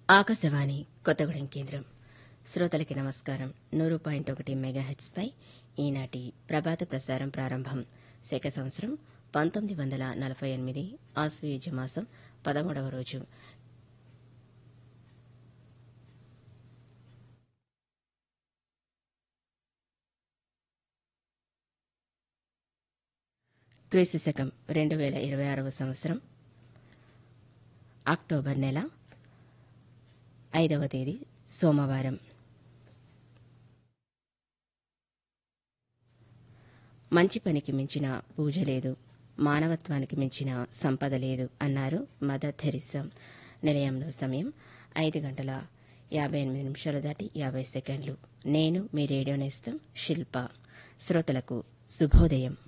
ఆకాశవాణి కొత్తగూడెం కేంద్రం శ్రోతలకి నమస్కారం నూరు పాయింట్ ఒకటి మెగాహెట్స్ పై ఈనాటి ప్రభాత ప్రసారం ప్రారంభం శక సంవత్సరం పంతొమ్మిది వందల నలభై ఎనిమిది ఆశ్వయుజ మాసం పదమూడవ రోజు క్రీస్తు శకం రెండు వేల ఇరవై ఆరవ సంవత్సరం అక్టోబర్ నెల ఐదవ తేదీ సోమవారం మంచి పనికి మించిన పూజ లేదు మానవత్వానికి మించిన సంపద లేదు అన్నారు మదర్ థెరిసా నిలయంలో సమయం ఐదు గంటల యాభై ఎనిమిది నిమిషాలు దాటి యాభై సెకండ్లు నేను మీ రేడియో నేస్తం శిల్ప శ్రోతలకు శుభోదయం